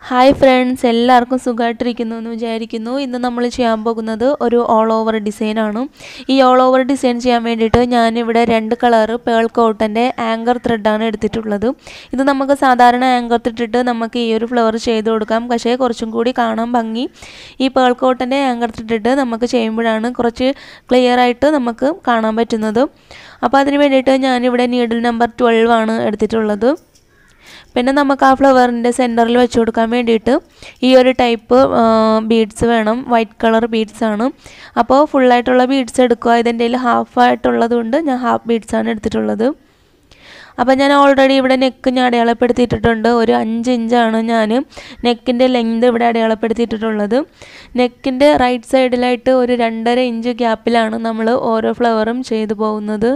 hi friends എല്ലാവർക്കും സുഖമായിട്ടിരിക്കുന്നു എന്ന് വിചാരിക്കുന്നു ഇന്ന് നമ്മൾ ചെയ്യാൻ പോകുന്നത് ഒരു ഓൾ ഓവർ ഡിസൈനാണ് ഈ ഓൾ ഓവർ ഡിസൈൻ ചെയ്യാൻ വേണ്ടിയിട്ട് ഞാനിവിടെ രണ്ട് കളറ് പേൾ കോട്ടൻ്റെ ആങ്കർ ത്രെഡാണ് എടുത്തിട്ടുള്ളത് ഇത് നമുക്ക് സാധാരണ ആങ്കർ ത്രെഡിട്ട് നമുക്ക് ഈ ഒരു ഫ്ലവർ ചെയ്ത് കൊടുക്കാം പക്ഷേ കുറച്ചും കൂടി കാണാൻ ഭംഗി ഈ പേൾ കോട്ടൻ്റെ ആങ്കർ ത്രെഡിട്ട് നമുക്ക് ചെയ്യുമ്പോഴാണ് കുറച്ച് ക്ലിയർ ആയിട്ട് നമുക്ക് കാണാൻ പറ്റുന്നത് അപ്പോൾ അതിന് വേണ്ടിയിട്ട് ഞാനിവിടെ നീഡിൽ നമ്പർ ട്വൽവ് ആണ് എടുത്തിട്ടുള്ളത് പിന്നെ നമുക്ക് ആ ഫ്ലവറിൻ്റെ സെൻറ്ററിൽ വെച്ച് കൊടുക്കാൻ വേണ്ടിയിട്ട് ഈ ഒരു ടൈപ്പ് ബീഡ്സ് വേണം വൈറ്റ് കളർ ബീഡ്സ് ആണ് അപ്പോൾ ഫുള്ളായിട്ടുള്ള ബീഡ്സ് എടുക്കുക ഇതിൻ്റെ കയ്യിൽ ഹാഫ് ആയിട്ടുള്ളത് കൊണ്ട് ഞാൻ ഹാഫ് ബീഡ്സ് ആണ് എടുത്തിട്ടുള്ളത് അപ്പോൾ ഞാൻ ഓൾറെഡി ഇവിടെ നെക്ക് ഞാൻ അടയാളപ്പെടുത്തിയിട്ടുണ്ട് ഒരു അഞ്ച് ഇഞ്ചാണ് ഞാൻ നെക്കിൻ്റെ ലെങ്ത് ഇവിടെ അടയാളപ്പെടുത്തിയിട്ടുള്ളത് നെക്കിൻ്റെ റൈറ്റ് സൈഡിലായിട്ട് ഒരു രണ്ടര ഇഞ്ച് ഗ്യാപ്പിലാണ് നമ്മൾ ഓരോ ഫ്ലവറും ചെയ്തു പോകുന്നത്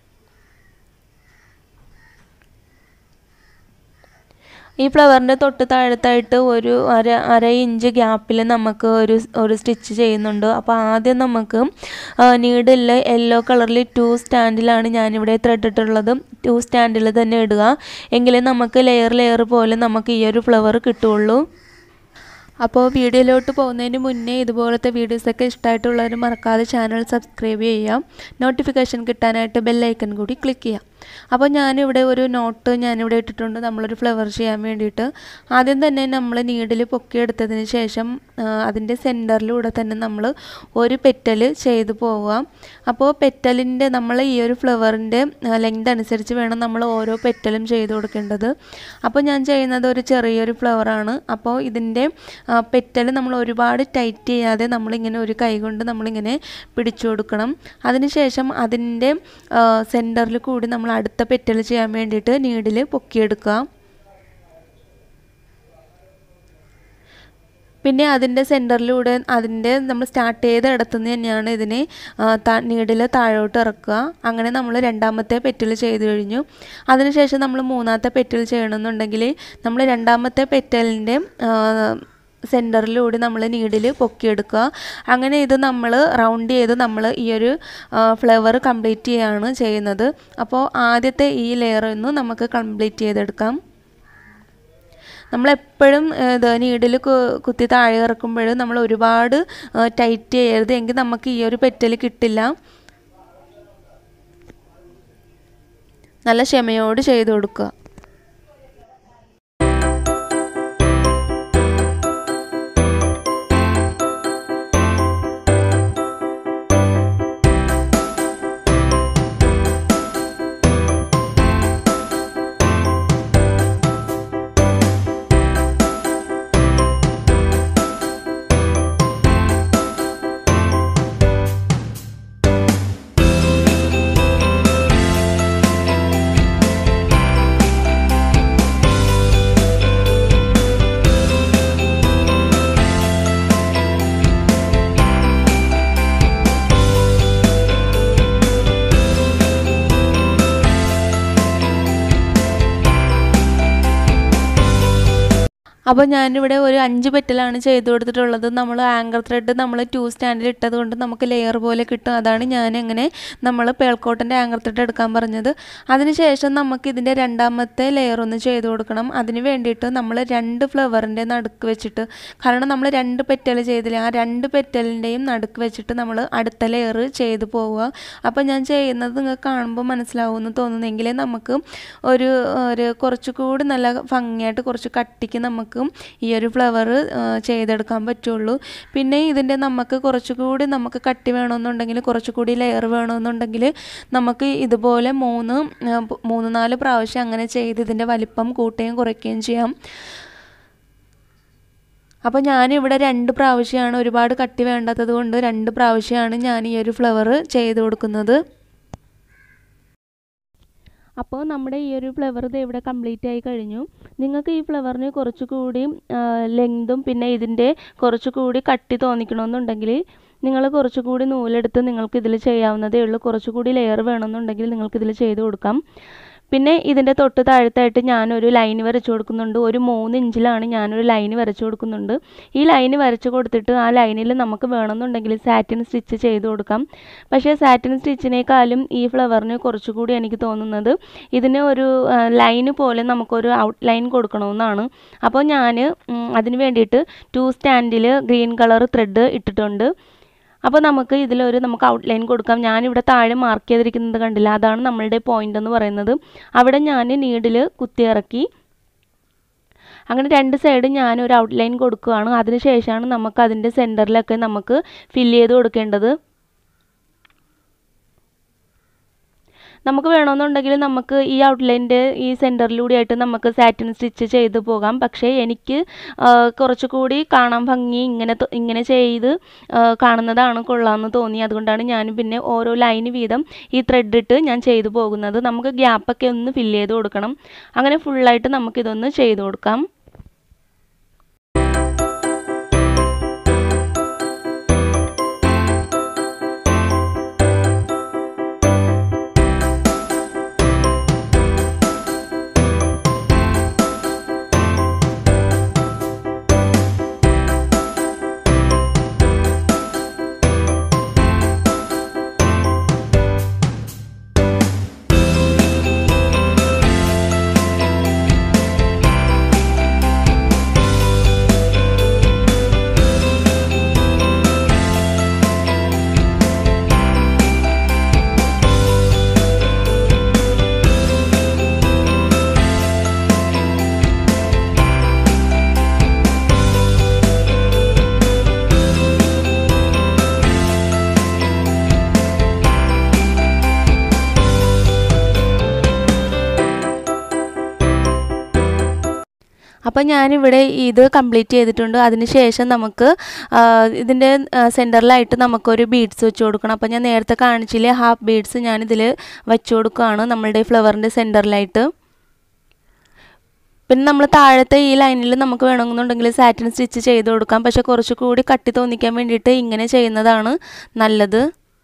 ഈ ഫ്ലവറിൻ്റെ തൊട്ട് താഴത്തായിട്ട് ഒരു അര അര ഇഞ്ച് ഗ്യാപ്പിൽ നമുക്ക് ഒരു ഒരു സ്റ്റിച്ച് ചെയ്യുന്നുണ്ട് അപ്പോൾ ആദ്യം നമുക്ക് നീഡിൽ യെല്ലോ കളറിൽ ടു സ്റ്റാൻഡിലാണ് ഞാനിവിടെ ത്രെഡ് ഇട്ടുള്ളത് ടു സ്റ്റാൻഡിൽ തന്നെ ഇടുക എങ്കിലേ നമുക്ക് ലെയർ ലെയർ പോലെ നമുക്ക് ഈ ഒരു ഫ്ലവർ കിട്ടുള്ളൂ അപ്പോൾ വീഡിയോയിലോട്ട് പോകുന്നതിന് മുന്നേ ഇതുപോലത്തെ വീഡിയോസൊക്കെ ഇഷ്ടമായിട്ടുള്ളവർ മറക്കാതെ ചാനൽ സബ്സ്ക്രൈബ് ചെയ്യാം നോട്ടിഫിക്കേഷൻ കിട്ടാനായിട്ട് ബെല്ലൈക്കൺ കൂടി ക്ലിക്ക് ചെയ്യാം അപ്പോൾ ഞാനിവിടെ ഒരു നോട്ട് ഞാനിവിടെ ഇട്ടിട്ടുണ്ട് നമ്മളൊരു ഫ്ലവർ ചെയ്യാൻ വേണ്ടിയിട്ട് ആദ്യം തന്നെ നമ്മൾ നീഡിൽ പൊക്കിയെടുത്തതിന് ശേഷം അതിൻ്റെ സെൻറ്ററിലൂടെ തന്നെ നമ്മൾ ഒരു പെറ്റൽ ചെയ്ത് പോവുക അപ്പോൾ പെറ്റലിൻ്റെ നമ്മൾ ഈ ഒരു ഫ്ലവറിൻ്റെ ലെങ്ത് അനുസരിച്ച് വേണം നമ്മൾ ഓരോ പെറ്റലും ചെയ്ത് കൊടുക്കേണ്ടത് അപ്പോൾ ഞാൻ ചെയ്യുന്നത് ഒരു ചെറിയൊരു ഫ്ലവറാണ് അപ്പോൾ ഇതിൻ്റെ പെറ്റൽ നമ്മൾ ഒരുപാട് ടൈറ്റ് ചെയ്യാതെ നമ്മളിങ്ങനെ ഒരു കൈ കൊണ്ട് നമ്മളിങ്ങനെ പിടിച്ചു കൊടുക്കണം അതിനുശേഷം അതിൻ്റെ സെൻറ്ററിൽ കൂടി നമ്മൾ അടുത്ത പെറ്റൽ ചെയ്യാൻ വേണ്ടിയിട്ട് നീഡിൽ പൊക്കിയെടുക്കുക പിന്നെ അതിൻ്റെ സെൻറ്ററിലൂടെ അതിൻ്റെ നമ്മൾ സ്റ്റാർട്ട് ചെയ്ത ഇടത്തുനിന്ന് തന്നെയാണ് ഇതിനെ നീഡിൽ താഴോട്ട് ഇറക്കുക അങ്ങനെ നമ്മൾ രണ്ടാമത്തെ പെറ്റിൽ ചെയ്ത് കഴിഞ്ഞു അതിനുശേഷം നമ്മൾ മൂന്നാമത്തെ പെറ്റിൽ ചെയ്യണമെന്നുണ്ടെങ്കിൽ നമ്മൾ രണ്ടാമത്തെ പെറ്റലിൻ്റെ സെൻറ്ററിലൂടെ നമ്മൾ നീഡിൽ പൊക്കിയെടുക്കുക അങ്ങനെ ഇത് നമ്മൾ റൗണ്ട് ചെയ്ത് നമ്മൾ ഈ ഒരു ഫ്ലവർ കംപ്ലീറ്റ് ചെയ്യുകയാണ് ചെയ്യുന്നത് അപ്പോൾ ആദ്യത്തെ ഈ ലെയർ ഒന്ന് നമുക്ക് കംപ്ലീറ്റ് ചെയ്തെടുക്കാം നമ്മളെപ്പോഴും ഇത് നീഡിൽ കുത്തി താഴെ ഇറക്കുമ്പോൾ നമ്മൾ ഒരുപാട് ടൈറ്റ് ചെയ്യരുത് എങ്കിൽ നമുക്ക് ഈ ഒരു പെറ്റൽ കിട്ടില്ല നല്ല ക്ഷമയോട് ചെയ്ത് കൊടുക്കുക അപ്പോൾ ഞാനിവിടെ ഒരു അഞ്ച് പെറ്റലാണ് ചെയ്ത് കൊടുത്തിട്ടുള്ളത് നമ്മൾ ആങ്കർ ത്രെഡ് നമ്മൾ ടു സ്റ്റാൻഡിൽ ഇട്ടത് കൊണ്ട് നമുക്ക് ലെയർ പോലെ കിട്ടും അതാണ് ഞാൻ എങ്ങനെ നമ്മൾ പേൾക്കോട്ടൻ്റെ ആങ്കർ ത്രെഡ് എടുക്കാൻ പറഞ്ഞത് അതിനുശേഷം നമുക്ക് ഇതിൻ്റെ രണ്ടാമത്തെ ലെയർ ഒന്ന് ചെയ്ത് കൊടുക്കണം അതിന് വേണ്ടിയിട്ട് നമ്മൾ രണ്ട് ഫ്ലവറിൻ്റെ നടുക്ക് വെച്ചിട്ട് കാരണം നമ്മൾ രണ്ട് പെറ്റൽ ചെയ്തില്ല ആ രണ്ട് പെറ്റലിൻ്റെയും നടുക്ക് വെച്ചിട്ട് നമ്മൾ അടുത്ത ലെയർ ചെയ്ത് പോവുക അപ്പോൾ ഞാൻ ചെയ്യുന്നത് നിങ്ങൾക്ക് കാണുമ്പോൾ മനസ്സിലാവുമെന്ന് തോന്നുന്നെങ്കിൽ നമുക്ക് ഒരു ഒരു കുറച്ചുകൂടി നല്ല ഭംഗിയായിട്ട് കുറച്ച് കട്ടിക്ക് നമുക്ക് ഈ ഒരു ഫ്ലവർ ചെയ്തെടുക്കാൻ പറ്റുള്ളൂ പിന്നെ ഇതിൻ്റെ നമുക്ക് കുറച്ചുകൂടി നമുക്ക് കട്ടി വേണമെന്നുണ്ടെങ്കിൽ കുറച്ചുകൂടി ലെയർ വേണമെന്നുണ്ടെങ്കിൽ നമുക്ക് ഇതുപോലെ മൂന്ന് മൂന്ന് നാല് പ്രാവശ്യം അങ്ങനെ ചെയ്ത് ഇതിൻ്റെ വലിപ്പം കൂട്ടുകയും കുറയ്ക്കുകയും ചെയ്യാം അപ്പോൾ ഞാനിവിടെ രണ്ട് പ്രാവശ്യമാണ് ഒരുപാട് കട്ടി വേണ്ടാത്തത് കൊണ്ട് രണ്ട് പ്രാവശ്യമാണ് ഞാൻ ഈ ഒരു ഫ്ലവർ ചെയ്ത് കൊടുക്കുന്നത് അപ്പോൾ നമ്മുടെ ഈ ഒരു ഫ്ലവർ ഇത് ഇവിടെ കംപ്ലീറ്റ് ആയി കഴിഞ്ഞു നിങ്ങൾക്ക് ഈ ഫ്ലവറിന് കുറച്ചുകൂടി ലെങ്തും പിന്നെ ഇതിൻ്റെ കുറച്ചുകൂടി കട്ടി തോന്നിക്കണമെന്നുണ്ടെങ്കിൽ നിങ്ങൾ കുറച്ചുകൂടി നൂലെടുത്ത് നിങ്ങൾക്ക് ഇതിൽ ചെയ്യാവുന്നതേ ഉള്ളൂ കുറച്ചുകൂടി ലെയർ വേണമെന്നുണ്ടെങ്കിൽ നിങ്ങൾക്ക് ഇതിൽ ചെയ്ത് കൊടുക്കാം പിന്നെ ഇതിൻ്റെ തൊട്ട് താഴത്തായിട്ട് ഞാനൊരു ലൈൻ വരച്ചു കൊടുക്കുന്നുണ്ട് ഒരു മൂന്ന് ഇഞ്ചിലാണ് ഞാനൊരു ലൈൻ വരച്ചു കൊടുക്കുന്നുണ്ട് ഈ ലൈൻ വരച്ചു കൊടുത്തിട്ട് ആ ലൈനിൽ നമുക്ക് വേണമെന്നുണ്ടെങ്കിൽ സാറ്റിൻ സ്റ്റിച്ച് ചെയ്ത് കൊടുക്കാം പക്ഷേ സാറ്റിൻ സ്റ്റിച്ചിനേക്കാളും ഈ ഫ്ലവറിന് കുറച്ചുകൂടി എനിക്ക് തോന്നുന്നത് ഇതിന് ഒരു ലൈന് പോലെ നമുക്കൊരു ഔട്ട് ലൈൻ കൊടുക്കണമെന്നാണ് അപ്പോൾ ഞാൻ അതിന് വേണ്ടിയിട്ട് ടു സ്റ്റാൻഡിൽ ഗ്രീൻ കളർ ത്രെഡ് ഇട്ടിട്ടുണ്ട് അപ്പോൾ നമുക്ക് ഇതിലൊരു നമുക്ക് ഔട്ട്ലൈൻ കൊടുക്കാം ഞാനിവിടെ താഴെ മാർക്ക് ചെയ്തിരിക്കുന്നത് കണ്ടില്ല അതാണ് നമ്മളുടെ പോയിന്റ് എന്ന് പറയുന്നത് അവിടെ ഞാൻ നീഡിൽ കുത്തിയിറക്കി അങ്ങനെ രണ്ട് സൈഡ് ഞാൻ ഒരു ഔട്ട്ലൈൻ കൊടുക്കുകയാണ് അതിനുശേഷമാണ് നമുക്ക് അതിൻ്റെ സെൻറ്ററിലൊക്കെ നമുക്ക് ഫില്ല് ചെയ്ത് കൊടുക്കേണ്ടത് നമുക്ക് വേണമെന്നുണ്ടെങ്കിൽ നമുക്ക് ഈ ഔട്ട്ലൈൻ്റെ ഈ സെൻറ്ററിലൂടെ ആയിട്ട് നമുക്ക് സാറ്റിൻ സ്റ്റിച്ച് ചെയ്ത് പോകാം പക്ഷേ എനിക്ക് കുറച്ചുകൂടി കാണാൻ ഭംഗി ഇങ്ങനെ ഇങ്ങനെ ചെയ്ത് കാണുന്നതാണ് കൊള്ളാമെന്ന് തോന്നി അതുകൊണ്ടാണ് ഞാൻ പിന്നെ ഓരോ ലൈന് വീതം ഈ ത്രെഡ് ഇട്ട് ഞാൻ ചെയ്തു പോകുന്നത് നമുക്ക് ഗ്യാപ്പൊക്കെ ഒന്ന് ഫില്ല് ചെയ്ത് കൊടുക്കണം അങ്ങനെ ഫുള്ളായിട്ട് നമുക്കിതൊന്ന് ചെയ്ത് കൊടുക്കാം അപ്പോൾ ഞാനിവിടെ ഇത് കംപ്ലീറ്റ് ചെയ്തിട്ടുണ്ട് അതിനുശേഷം നമുക്ക് ഇതിൻ്റെ സെൻറ്ററിലായിട്ട് നമുക്കൊരു ബീഡ്സ് വെച്ച് കൊടുക്കണം അപ്പോൾ ഞാൻ നേരത്തെ കാണിച്ചില്ലേ ഹാഫ് ബീഡ്സ് ഞാനിതിൽ വെച്ച് കൊടുക്കുകയാണ് നമ്മളുടെ ഫ്ലവറിൻ്റെ സെൻറ്ററിലായിട്ട് പിന്നെ നമ്മൾ താഴത്തെ ഈ ലൈനിൽ നമുക്ക് വേണമെന്നുണ്ടെങ്കിൽ സാറ്റിൻ സ്റ്റിച്ച് ചെയ്ത് കൊടുക്കാം പക്ഷെ കുറച്ചുകൂടി കട്ടി തോന്നിക്കാൻ വേണ്ടിയിട്ട് ഇങ്ങനെ ചെയ്യുന്നതാണ് നല്ലത്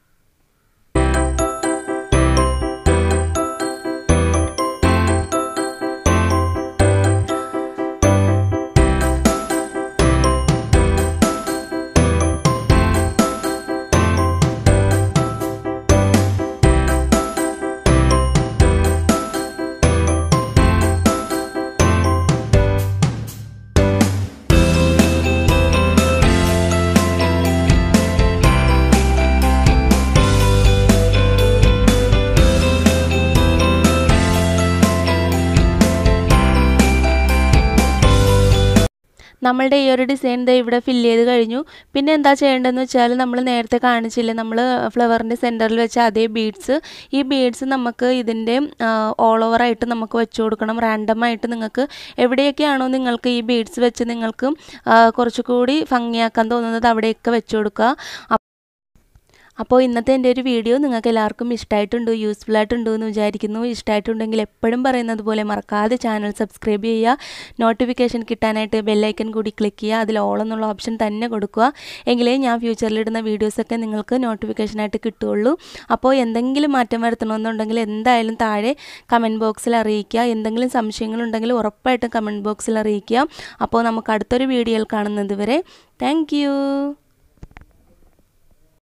നമ്മളുടെ ഈ ഒരു ഡിസൈൻ ദേ ഇവിടെ ഫില്ല് ചെയ്ത് കഴിഞ്ഞു പിന്നെ എന്താ ചെയ്യേണ്ടതെന്ന് വെച്ചാൽ നമ്മൾ നേരത്തെ കാണിച്ചില്ലേ നമ്മൾ ഫ്ലവറിൻ്റെ സെൻറ്ററിൽ വെച്ച അതേ ബീഡ്സ് ഈ ബീഡ്സ് നമുക്ക് ഇതിൻ്റെ ഓൾ ഓവറായിട്ട് നമുക്ക് വെച്ച് കൊടുക്കണം റാൻഡമായിട്ട് നിങ്ങൾക്ക് എവിടെയൊക്കെയാണോ നിങ്ങൾക്ക് ഈ ബീഡ്സ് വെച്ച് നിങ്ങൾക്ക് കുറച്ചുകൂടി ഭംഗിയാക്കാൻ തോന്നുന്നത് അവിടെയൊക്കെ വെച്ച് കൊടുക്കുക അപ്പോൾ ഇന്നത്തെ എൻ്റെ ഒരു വീഡിയോ നിങ്ങൾക്ക് എല്ലാവർക്കും ഇഷ്ടമായിട്ടുണ്ട് യൂസ്ഫുൾ ആയിട്ടുണ്ട് എന്ന് വിചാരിക്കുന്നു ഇഷ്ടമായിട്ടുണ്ടെങ്കിൽ എപ്പോഴും പറയുന്നത് പോലെ മറക്കാതെ ചാനൽ സബ്സ്ക്രൈബ് ചെയ്യുക നോട്ടിഫിക്കേഷൻ കിട്ടാനായിട്ട് ബെല്ലൈക്കൻ കൂടി ക്ലിക്ക് ചെയ്യുക അതിൽ ഓൾ എന്നുള്ള ഓപ്ഷൻ തന്നെ കൊടുക്കുക എങ്കിലേ ഞാൻ ഫ്യൂച്ചറിലിടുന്ന വീഡിയോസൊക്കെ നിങ്ങൾക്ക് നോട്ടിഫിക്കേഷനായിട്ട് കിട്ടുകയുള്ളൂ അപ്പോൾ എന്തെങ്കിലും മാറ്റം വരുത്തണമെന്നുണ്ടെങ്കിൽ എന്തായാലും താഴെ കമൻറ്റ് ബോക്സിൽ അറിയിക്കുക എന്തെങ്കിലും സംശയങ്ങളുണ്ടെങ്കിൽ ഉറപ്പായിട്ടും കമൻറ്റ് ബോക്സിൽ അറിയിക്കുക അപ്പോൾ നമുക്ക് അടുത്തൊരു വീഡിയോയിൽ കാണുന്നത് വരെ താങ്ക്